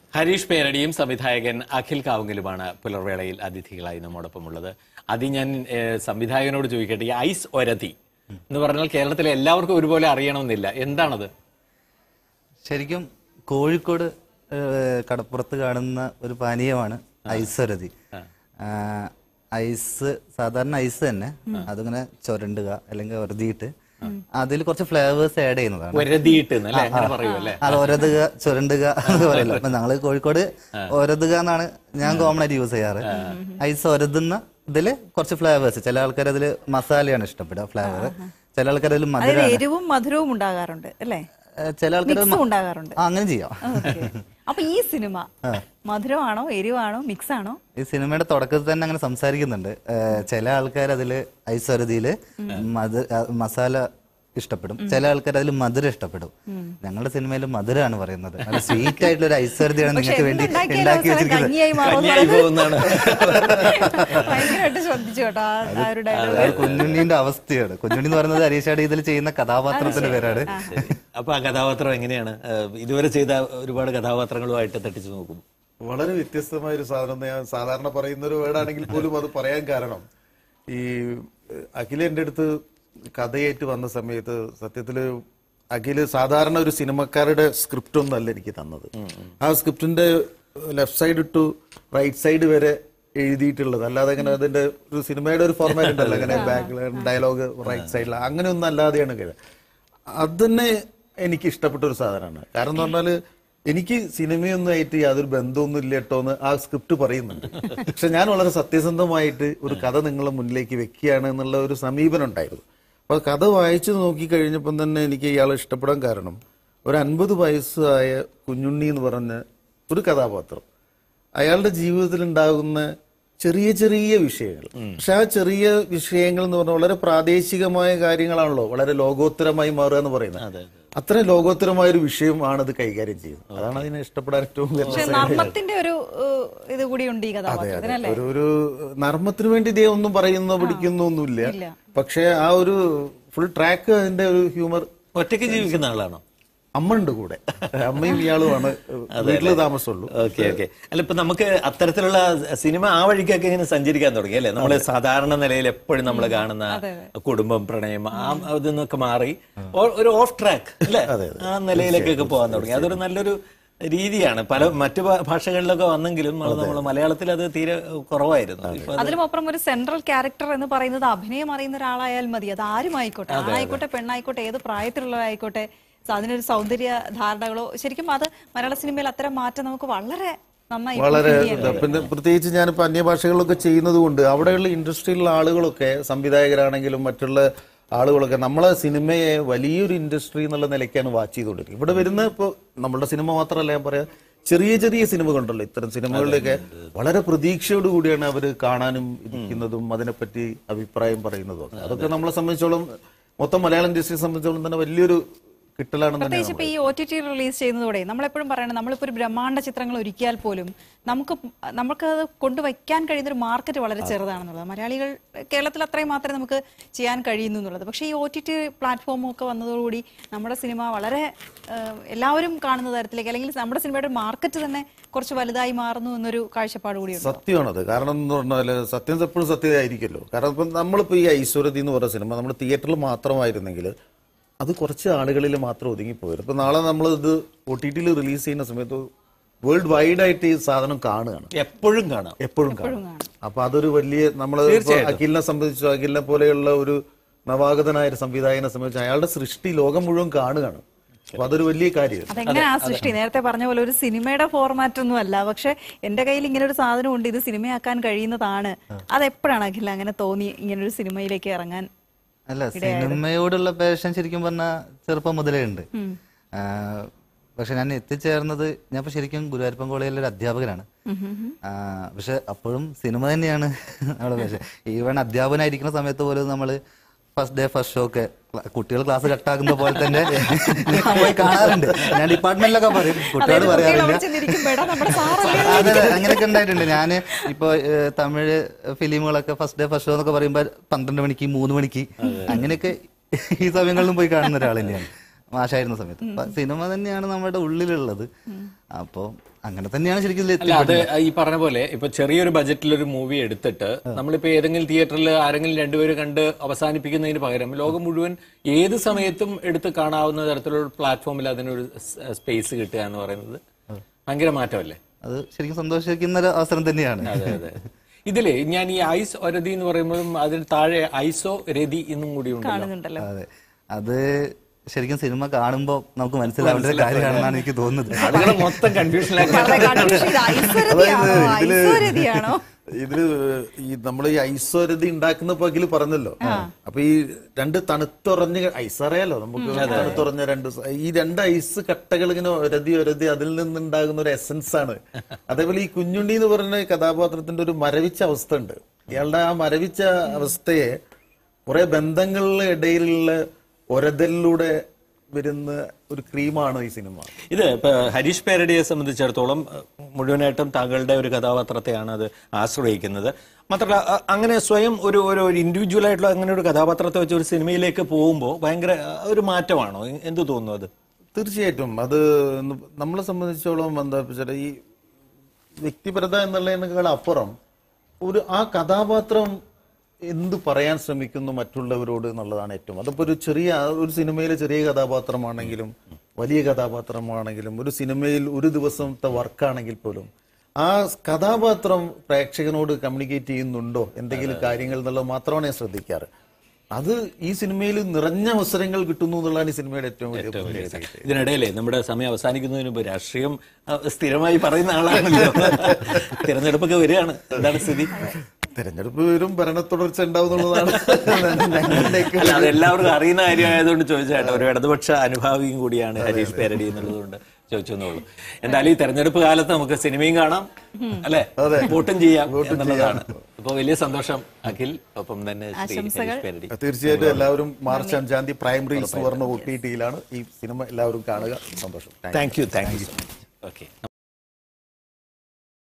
ഹരീഷ് പേരടിയും സംവിധായകൻ അഖിൽ കാവുങ്കലുമാണ് പുലർവേളയിൽ അതിഥികളായി നമ്മോടൊപ്പം ഉള്ളത് ആദ്യം ഞാൻ ഏഹ്, സംവിധായകനോട് ചോദിക്കട്ടെ ഈ ഐസ് ഒരതി എന്ന് പറഞ്ഞാൽ കേരളത്തിലെ എല്ലാവർക്കും ഒരുപോലെ അറിയണമെന്നില്ല എന്താണത് ശരിക്കും കോഴിക്കോട് ഏഹ്, കടപ്പുറത്ത് കാണുന്ന ഒരു പാനീയമാണ് ഐസ്വരതി ആഹ്, ഐസ് സാധാരണ ഐസ് തന്നെ അതിങ്ങനെ ചുരണ്ടുക അല്ലെങ്കിൽ ഒരതിയിട്ട് അതിൽ കുറച്ച് ഫ്ലേവേഴ്സ് ആഡ് ചെയ്യുന്നതാണ് ഒരതിയിട്ട് അല്ലേ അങ്ങനെ പറയൂ അല്ലേ അത് ഒരതുക ചുരണ്ടുക എന്ന് പറയല്ലോ അപ്പൊ ഞങ്ങള് കോഴിക്കോട് ഒരതുക എന്നാണ് ഞാൻ കോമൺ ആയിട്ട് യൂസ് ചെയ്യാറ് ഐസ് ഒരതുന്ന ഇതില് കുറച്ച് ഫ്ലേവേഴ്സ് ചില ആൾക്കാർ അതില് മസാലയാണ് ഇഷ്ടപ്പെടുക ഫ്ലേവർ ചില ആൾക്കാർ അതിൽ അതിൽ മധുര എരിവും മധുരവും ഉണ്ടാകാറുണ്ട് അല്ലേ ചില ആൾക്കാർ മിക്സും ഉണ്ടാകാറുണ്ട് ആ അങ്ങനെ ചെയ്യാം ഓക്കേ. അപ്പൊ ഈ സിനിമ മധുരമാണോ എരിവാണോ മിക്സ് ആണോ ഈ സിനിമയുടെ തുടക്കത്തിൽ തന്നെ അങ്ങനെ സംസാരിക്കുന്നുണ്ട് ഏഹ് ചില ആൾക്കാർ അതില് ഐശ്വര്യതിയില് മധു ആ, മസാല ഇഷ്ടപ്പെടും ചില ആൾക്കാർ അതിൽ മധുരം ഇഷ്ടപ്പെടും ഞങ്ങളുടെ സിനിമയിൽ മധുരമാണ് പറയുന്നത് നല്ല സ്വീറ്റ് ആയിട്ടുള്ള ഒരു ഐശ്വര്യതയാണ് പക്ഷെ നിങ്ങൾക്ക് വേണ്ടി എന്തുണ്ടാക്കിയാലും ഉണ്ടാക്കി അവസാനം വെച്ചിരിക്കുന്നത് കഞ്ഞിയായി മാറും കന്യായി പോകുന്നതാണ് ഭയങ്കരമായിട്ട് ശ്രദ്ധിച്ചു കേട്ടോ ആ- ആ ഒരു ഡയലോഗ് അത് കുഞ്ഞുണ്ണിന്റെ അവസ്ഥയാണ് കുഞ്ഞുണ്ണി എന്ന് പറയുന്നത് അരീഷാട് ഇതിൽ ചെയ്യുന്ന കഥാപാത്രത്തിന്റെ പേരാണ് ശരി. അപ്പൊ ആ കഥാപാത്രം എങ്ങനെയാണ് ഏഹ്, ഇതുവരെ ചെയ്ത ഒരുപാട് കഥാപാത്രങ്ങളുമായിട്ട് തട്ടിച്ചു നോക്കും വളരെ വ്യത്യസ്തമായ ഒരു സാധനം എന്ന് ഞാൻ സാധാരണ പറയുന്ന ഒരു വേർഡാണെങ്കിൽ പോലും അത് പറയാൻ കാരണം ഈ ഏഹ്, അഖില എൻ്റെ അടുത്ത് കഥയായിട്ട് വന്ന സമയത്ത് സത്യത്തില് അഖില് സാധാരണ ഒരു സിനിമക്കാരുടെ സ്ക്രിപ്റ്റ് ഒന്നല്ല എനിക്ക് തന്നത് ആ സ്ക്രിപ്റ്റിന്റെ left side to right side വരെ എഴുതിയിട്ടുള്ളത് അല്ലാതെ അങ്ങനെ അതിന്റെ ഒരു സിനിമയുടെ ഒരു ഫോർമാറ്റ് ഉണ്ടല്ലോ അങ്ങനെ ബാക്ക് ഡയലോഗ് റൈറ്റ് സൈഡിൽ അങ്ങനെ ഒന്നും അല്ലാതെയാണ് കഴിയുക അതന്നെ എനിക്ക് ഇഷ്ടപ്പെട്ട ഒരു സാധനമാണ് കാരണം എന്ന് പറഞ്ഞാല് എനിക്ക് സിനിമയൊന്നുമായിട്ട് യാതൊരു ബന്ധമൊന്നും ഇല്ല കേട്ടോ എന്ന് ആ സ്ക്രിപ്റ്റ് പറയുന്നുണ്ട് പക്ഷെ ഞാൻ വളരെ സത്യസന്ധമായിട്ട് ഒരു കഥ നിങ്ങളെ മുന്നിലേക്ക് വെക്കുകയാണ് എന്നുള്ള ഒരു സമീപനം ഉണ്ടായിരുന്നു അപ്പൊ കഥ വായിച്ചു നോക്കി കഴിഞ്ഞപ്പം തന്നെ എനിക്ക് ഇയാളെ ഇഷ്ടപ്പെടാൻ കാരണം ഒരു അൻപത് വയസ്സായ കുഞ്ഞുണ്ണി എന്ന് പറഞ്ഞ ഒരു കഥാപാത്രം അയാളുടെ ജീവിതത്തിൽ ഉണ്ടാകുന്ന ചെറിയ ചെറിയ വിഷയങ്ങൾ പക്ഷെ ആ ചെറിയ വിഷയങ്ങൾ എന്ന് പറഞ്ഞാൽ വളരെ പ്രാദേശികമായ കാര്യങ്ങളാണല്ലോ വളരെ ലോകോത്തരമായി മാറുക എന്ന് പറയുന്നത് അത്രയും ലോകോത്തരമായ ഒരു വിഷയമാണ് ഇത് കൈകാര്യം ചെയ്യുന്നത് അതാണ് അതിനെ ഇഷ്ടപ്പെടാൻ ഏറ്റവും വലിയ പക്ഷെ നർമ്മത്തിന്റെ ഒരു ഏഹ്, ഇത് കൂടി ഉണ്ട് ഈ കഥാപാത്രത്തിന് അല്ലേ ഒരു ഒരു നർമ്മത്തിന് വേണ്ടി ഇതേ ഒന്നും പറയുന്നോ പിടിക്കുന്നോ ഒന്നുമില്ല പക്ഷെ ആ ഒരു ഫുൾ ട്രാക്ക് അതിന്റെ ഒരു ഹ്യൂമർ ഒറ്റയ്ക്ക് ജീവിക്കുന്ന ആളാണോ അമ്മ ഉണ്ട് കൂടെ അമ്മയും ഇയാളുമാണ് വീട്ടില് താമസമുള്ളൂ ഓക്കെ ഓക്കെ അല്ല ഇപ്പൊ നമുക്ക് അത്തരത്തിലുള്ള സിനിമ ആ വഴിക്കൊക്കെ ഇങ്ങനെ സഞ്ചരിക്കാൻ തുടങ്ങി അല്ലേ നമ്മള് സാധാരണ നിലയിൽ എപ്പോഴും നമ്മൾ കാണുന്ന കുടുംബം പ്രണയം ആ ഇതെന്നൊക്കെ മാറി ഓ- ഒരു ഓഫ് ട്രാക്ക് അല്ലേ ആ നിലയിലേക്കൊക്കെ പോകാൻ തുടങ്ങി അതൊരു നല്ലൊരു രീതിയാണ് പല മറ്റു ഭാ- ഭാഷകളിലൊക്കെ വന്നെങ്കിലും നമ്മൾ മലയാളത്തിൽ അത് തീരെ കുറവായിരുന്നു ഇപ്പൊ അത് അതിലും അപ്പുറം ഒരു സെൻട്രൽ ക്യാരക്ടർ എന്ന് പറയുന്നത് അഭിനയം അറിയുന്ന ഒരാളായാൽ മതി അത് ആരും ആയിക്കോട്ടെ ആയിക്കോട്ടെ പെണ്ണായിക്കോട്ടെ ഏത് പ്രായത്തിലുള്ളതായിക്കോട്ടെ സോ അതിനൊരു സൗന്ദര്യ ധാരണകളോ ശരിക്കും അത് മലയാള സിനിമയിൽ അത്തരം മാറ്റം നമുക്ക് വളരെ നന്നായി വളരെ feel ചെയ്യാൻ ഇതാ. പിന്നെ പ്രത്യേകിച്ച് ഞാനിപ്പോ അന്യഭാഷകളിലൊക്കെ ചെയ്യുന്നത് കൊണ്ട് അവിടെയുള്ള ഇൻഡസ്ട്രിയിലുള്ള ആളുകളൊക്കെ സംവിധായകരാണെങ്കിലും മറ്റുള്ള ആളുകളൊക്കെ നമ്മളെ സിനിമയെ വലിയൊരു ഇൻഡസ്ട്രി എന്നുള്ള നിലയ്ക്കാണ് വാച്ച് ചെയ്തുകൊണ്ടിരിക്കുന്നത് ഇവിടെ വരുന്ന ഇപ്പോൾ നമ്മളുടെ സിനിമ മാത്രമല്ല ഞാൻ പറയാം ചെറിയ ചെറിയ സിനിമകളുണ്ടല്ലോ ഇത്തരം സിനിമകളിലൊക്കെ വളരെ പ്രതീക്ഷയോട് കൂടിയാണ് അവർ കാണാനും ഇരിക്കുന്നതും അതിനെപ്പറ്റി അഭിപ്രായം പറയുന്നതും ഒക്കെ. അതൊക്കെ നമ്മളെ സംബന്ധിച്ചോളം മൊത്തം മലയാളം ഇൻഡസ്ട്രിയെ സംബന്ധിച്ചോളം തന്നെ വലിയൊരു കിട്ടലാണെന്ന് തന്നെയാണ് പ്രത്യേകിച്ച് ഇപ്പൊ ഈ ഒ ടി ടി റിലീസ് ചെയ്യുന്നതോടെ നമ്മളെപ്പോഴും പറയണം നമ്മളിപ്പോ ഒരു ബ്രഹ്മാണ്ഡ ചിത്രങ്ങൾ ഒരുക്കിയാൽ പോലും നമുക്ക് നമുക്ക് അത് കൊണ്ടുവയ്ക്കാൻ കഴിയുന്ന ഒരു മാർക്കറ്റ് വളരെ ചെറുതാണെന്നുള്ളത് മലയാളികൾ കേരളത്തിൽ അത്രയും മാത്രമേ നമുക്ക് ചെയ്യാൻ കഴിയുന്നു എന്നുള്ളത് പക്ഷേ ഈ ഒ ടി ടി പ്ലാറ്റ്ഫോമും ഒക്കെ വന്നതോടുകൂടി നമ്മുടെ സിനിമ വളരെ ഏഹ്, എല്ലാവരും കാണുന്ന തരത്തിലേക്ക് അല്ലെങ്കിൽ നമ്മുടെ സിനിമയുടെ മാർക്കറ്റ് തന്നെ കുറച്ച് വലുതായി മാറുന്നു എന്നൊരു കാഴ്ചപ്പാട് കൂടിയുണ്ട് സത്യമാണത് കാരണം എന്ന് പറഞ്ഞാല് സത്യം എപ്പോഴും സത്യമായിരിക്കുമല്ലോ കാരണം ഇപ്പം നമ്മളിപ്പോ ഈ ഐശ്വര്യതി എന്ന് പറയുന്ന സിനിമ നമ്മൾ തിയേറ്ററിൽ മാത്രമായിരുന്നെങ്കിൽ അത് കുറച്ച് ആളുകളിൽ മാത്രം ഒതുങ്ങിപ്പോയിരുന്നു ഇപ്പൊ നാളെ നമ്മൾ ഇത് ഒ ടി ടിയിൽ റിലീസ് ചെയ്യുന്ന സമയത്ത് വേൾഡ് വൈഡ് ആയിട്ട് ഈ സാധനം കാണുകയാണ് എപ്പോഴും കാണാം എപ്പോഴും കാണും അപ്പൊ അതൊരു വലിയ നമ്മൾ അഖിലിനെ സംബന്ധിച്ചു അഖിലിനെ പോലെയുള്ള ഒരു നവാഗതനായ ഒരു സംവിധായകനെ സംബന്ധിച്ച് അയാളുടെ സൃഷ്ടി ലോകം മുഴുവൻ കാണുകയാണ് അപ്പൊ അതൊരു വലിയ കാര്യം അതെങ്ങനെ ആ സൃഷ്ടി നേരത്തെ പറഞ്ഞ പോലെ ഒരു സിനിമയുടെ ഫോർമാറ്റ് ഒന്നും അല്ല പക്ഷെ എന്റെ കയ്യിൽ ഇങ്ങനെ ഒരു സാധനം ഉണ്ട് ഇത് സിനിമയാക്കാൻ കഴിയുന്നതാണ് അതെപ്പോഴാണ് അഖില അങ്ങനെ തോന്നി ഇങ്ങനെ ഒരു സിനിമയിലേക്ക് ഇറങ്ങാൻ അല്ല സിനിമയോടുള്ള പാഷൻ ശരിക്കും പറഞ്ഞാൽ ചെറുപ്പം മുതലേ ഉണ്ട് ആ, പക്ഷെ ഞാൻ എത്തിച്ചേർന്നത് ഞാൻ ഇപ്പൊ ശരിക്കും ഗുരുവായൂരപ്പൻ കോളേജിലെ ഒരു അധ്യാപകനാണ് ആ, പക്ഷെ അപ്പോഴും സിനിമ തന്നെയാണ് നമ്മുടെ പാഷൻ ഈവൻ അധ്യാപകനായിരിക്കുന്ന സമയത്ത് പോലും നമ്മള് ഫസ്റ്റ് ഡേ ഫസ്റ്റ് ഷോ ഒക്കെ കുട്ടികൾ ക്ലാസ് കട്ടാക്കുന്ന പോലെ തന്നെ ഞാൻ പോയി കാണാറുണ്ട് ഞാൻ ഡിപ്പാർട്ട്മെന്റിലൊക്കെ പറയും കുട്ടികളോട് കുട്ടികൾ പറയാറില്ല അവിടെ ചെന്നിരിക്കുമ്പോ, "എടാ, നമ്മുടെ സാറല്ലേ?" അതെ അതെ അങ്ങനെയൊക്കെ ഉണ്ടായിട്ടുണ്ട് ഞാൻ ഇപ്പൊ ഏഹ്, തമിഴ് ഫിലിമുകളൊക്കെ ഫസ്റ്റ് ഡേ ഫസ്റ്റ് ഷോ എന്നൊക്കെ പറയുമ്പോൾ പന്ത്രണ്ട് മണിക്ക് മൂന്ന് മണിക്ക് അങ്ങനെയൊക്കെ ഈ സമയങ്ങളിലും പോയി കാണുന്ന ഒരാൾ തന്നെയാണ് മാഷായിരുന്ന സമയത്ത് അപ്പൊ സിനിമ തന്നെയാണ് നമ്മുടെ ഉള്ളിലുള്ളത് അപ്പോൾ അങ്ങനെ തന്നെയാണ് ശരിക്കും ഇതിൽ അല്ല അത് ഈ പറഞ്ഞ പോലെ ഇപ്പൊ ചെറിയൊരു ബജറ്റിൽ ഒരു മൂവി എടുത്തിട്ട് നമ്മളിപ്പോ ഏതെങ്കിലും തിയേറ്ററിൽ ആരെങ്കിലും രണ്ടുപേര് കണ്ട് അവസാനിപ്പിക്കുന്നതിന് പകരം ലോകം മുഴുവൻ ഏത് സമയത്തും എടുത്ത് കാണാവുന്ന തരത്തിലുള്ള പ്ലാറ്റ്ഫോമിൽ അതിനൊരു സ്പേസ് കിട്ടുക എന്ന് പറയുന്നത് ഭയങ്കര മാറ്റമല്ലേ അത് ശരിക്കും സന്തോഷിക്കുന്ന ഒരു അവസരം തന്നെയാണ് അതെ അതെ ഇതിലെ ഞാൻ ഈ ഐസ് ഒരതി എന്ന് പറയുമ്പോഴും അതിന് താഴെ ഐസോ രതി എന്നും കൂടി ഉണ്ടല്ലോ കാണുന്നുണ്ടല്ലോ അതെ അത് ശരിക്കും സിനിമ കാണുമ്പോൾ നമുക്ക് മനസ്സിലാവേണ്ട ഒരു കാര്യമാണെന്നാണ് എനിക്ക് തോന്നുന്നത് ആളുകളെ മൊത്തം കൺഫ്യൂഷനിലാക്കി വളരെ confusion ഇത് ഐശ്വര്യതയാണോ? ഐശ്വര്യതയാണോ? ഇതില് ഈ നമ്മൾ ഈ ഐശ്വര്യത ഉണ്ടാക്കുന്ന പകില് പറഞ്ഞല്ലോ അപ്പൊ ഈ രണ്ട് തണുത്തുറഞ്ഞ ഐസ് അറിയാലോ നമുക്ക് തണുത്തുറഞ്ഞ രണ്ട് സ- ഈ രണ്ട് ഐസ് കട്ടകൾ ഇങ്ങനെ ഒരതി ഒരതി അതിൽ നിന്നുണ്ടാകുന്ന ഒരു എസൻസ് ആണ് അതേപോലെ ഈ കുഞ്ഞുണ്ണി എന്ന് പറയുന്ന കഥാപാത്രത്തിന്റെ ഒരു മരവിച്ച അവസ്ഥ ഉണ്ട് ഇയാളുടെ ആ മരവിച്ച അവസ്ഥയെ കുറെ ബന്ധങ്ങളുടെ ഇടയിലുള്ള ഒരതലിലൂടെ വരുന്ന ഒരു ക്രീമാണ് ഈ സിനിമ ഇത് ഇപ്പൊ ഹരീഷ് പേരടിയെ സംബന്ധിച്ചിടത്തോളം അഹ്, മുഴുവനായിട്ടും താങ്കളുടെ ഒരു കഥാപാത്രത്തെയാണ് അത് ആശ്രയിക്കുന്നത് മാത്രമല്ല അ- അങ്ങനെ സ്വയം ഒരു ഒരു ഇൻഡിവിജ്വൽ ആയിട്ടുള്ള അങ്ങനെ ഒരു കഥാപാത്രത്തെ വെച്ച് ഒരു സിനിമയിലേക്ക് പോകുമ്പോൾ ഭയങ്കര അഹ്, ഒരു മാറ്റമാണോ എ- എന്ത് തോന്നുന്നു അത് തീർച്ചയായിട്ടും അത് ന- നമ്മളെ സംബന്ധിച്ചോളം എന്താ വെച്ചാൽ ഈ വ്യക്തിപരത എന്നുള്ളതിനേക്കാൾ അപ്പുറം ഒരു ആ കഥാപാത്രം എന്ത് പറയാൻ ശ്രമിക്കുന്നു മറ്റുള്ളവരോട് എന്നുള്ളതാണ് ഏറ്റവും അതിപ്പോ ഒരു ചെറിയ ഒരു സിനിമയിലെ ചെറിയ കഥാപാത്രമാണെങ്കിലും വലിയ കഥാപാത്രമാണെങ്കിലും ഒരു സിനിമയിൽ ഒരു ദിവസത്തെ വർക്കാണെങ്കിൽ പോലും ആ കഥാപാത്രം പ്രേക്ഷകനോട് കമ്മ്യൂണിക്കേറ്റ് ചെയ്യുന്നുണ്ടോ എന്തെങ്കിലും കാര്യങ്ങൾ എന്നുള്ളത് മാത്രമാണ് ഞാൻ ശ്രദ്ധിക്കാറ് അത് ഈ സിനിമയിൽ നിറഞ്ഞ അവസരങ്ങൾ കിട്ടുന്നു എന്നുള്ളതാണ് ഈ സിനിമയുടെ ഏറ്റവും വലിയ പ്രത്യേകത ഇതിനിടയിലെ നമ്മുടെ സമയം അവസാനിക്കുന്നതിന് മുമ്പ് രാഷ്ട്രീയം അഹ്, സ്ഥിരമായി പറയുന്ന ആളാണല്ലോ തിരഞ്ഞെടുപ്പൊക്കെ വരികയാണ് എന്താണ് സ്ഥിതി തെരഞ്ഞെടുപ്പ് വരും ഭരണ തുടർച്ച ഉണ്ടാവും എന്നുള്ളതാണ് ഞങ്ങളുടെയൊക്കെ അല്ല അത് എല്ലാവർക്കും അറിയുന്ന കാര്യമായതുകൊണ്ട് ചോദിച്ചാട്ടോ ഒരു ഇടതുപക്ഷ അനുഭാവിയും കൂടിയാണ് ഹരീഷ് പേരടി എന്നുള്ളതുകൊണ്ട് ചോദിച്ചെന്നുള്ളൂ എന്തായാലും ഈ തെരഞ്ഞെടുപ്പ് കാലത്ത് നമുക്ക് സിനിമയും കാണാം അല്ലെ വോട്ടും ചെയ്യാം എന്നുള്ളതാണ് ഇപ്പൊ വലിയ സന്തോഷം അഖിൽ ഒപ്പം തന്നെ ശ്രീ ഹരീഷ് പേരടി തീർച്ചയായിട്ടും എല്ലാവരും മാർച്ച് അഞ്ചാം തീയതി പ്രൈമറീസ് എന്ന് പറഞ്ഞ ഒ ടി ടിയിലാണ് ഈ സിനിമ എല്ലാവരും കാണുക സന്തോഷം thank you thank you okay